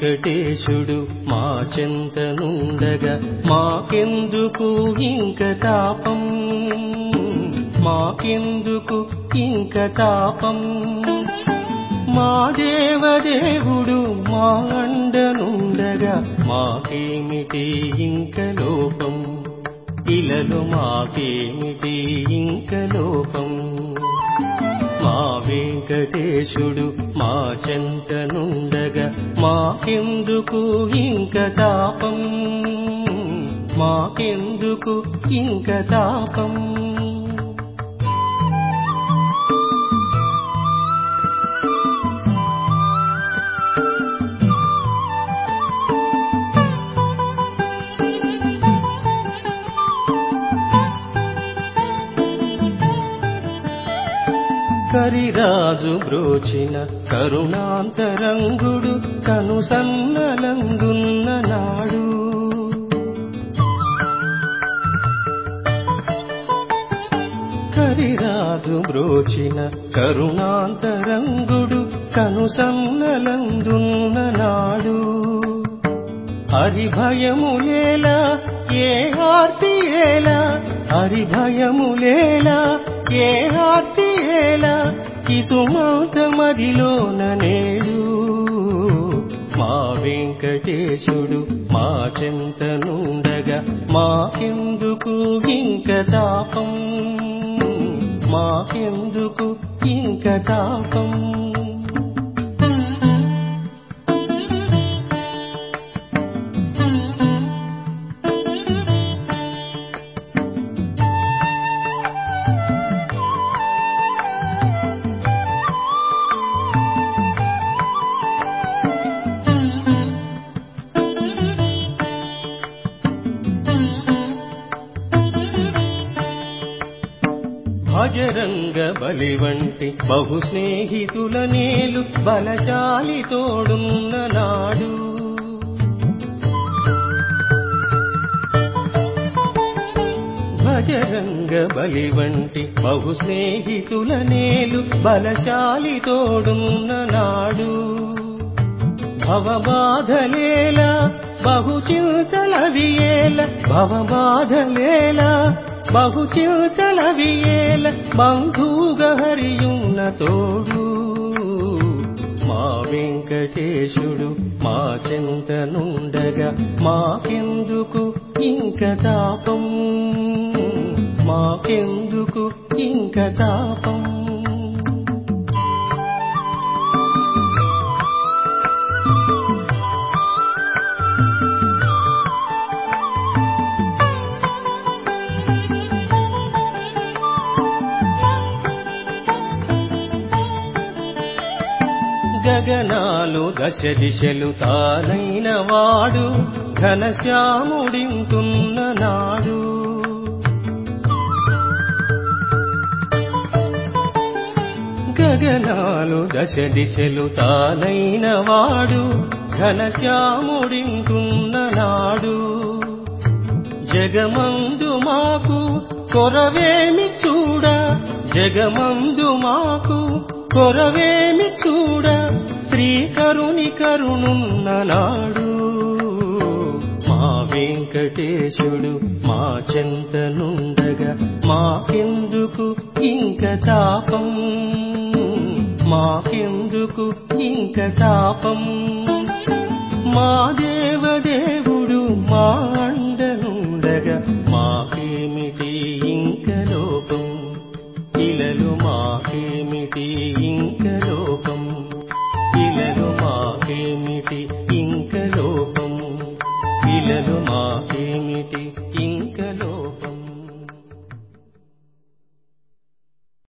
వెంకటేశుడు మా చెంతనుండగా మాకెందుకు ఇంక తాపం మాకెందుకు ఇంక తాపం మా దేవదేవుడు మా అండనుండగా మాకేమిటి ఇంక లోపం ఇలలో మాకేమిటి ఇంక లోపం మా వెంకటేశుడు మా చెంతనుండగా మాకెందుకు ఇంక తాపం మాకెందుకు ఇంక తాపం కరిరాజు బ్రోచిన కరుణాంతరంగుడు కనుసన్నలందున్న నాడు కరిరాజు బ్రోచిన కరుణాంతరంగుడు కనుసన్నలందున్న నాడు హరిభయములేలా ఏ ఆర్తి ఏలా హరిభయములేలా ఏ ఆర్తి ఏలా కిసుమాత మదిలోన నేడు మా వెంకటేశుడు మా చింతనుండగా మాకెందుకు ఇంక తాపం మాకెందుకు ఇంక తాపం భజరంగ బలి వంటి బహు స్నేహితుల నేలు బలశాలి తోడున్న నాడు భజరంగ బలి వంటి బహు స్నేహితుల నేలు బలశాలి తోడున్న నాడు భవబాధలేలా బహు చింతలవియేల భవబాధలేలా బహు చింతలవియేల బంధువుగా హరియున్న తోడు మా వెంకటేశుడు మా చింతనుండగా మాకెందుకు ఇంక తాపం మాకెందుకు ఇంక తాపం గగనాలు దశ దిశలు తానైన వాడు ఘనశ్యాముడింతున్న నాడు గగనాలు దశ దిశలు తానైన వాడు ఘనశ్యాముడింతున్న నాడు జగమందు మాకు కొరవేమి చూడ జగమందు మాకు కొరవేమి చూడ శ్రీకరుని కరుణున్న నాడు మా వెంకటేశుడు మా చెంతనుండగా మాకెందుకు ఇంక తాపం మాకెందుకు ఇంక తాపం మా దేవదేవుడు మా అండనుండగా మాకేమిటి ఇంక లోపం ఇలలు మాకేమిటి ఇంక లోపం ఇలలు మాకేమి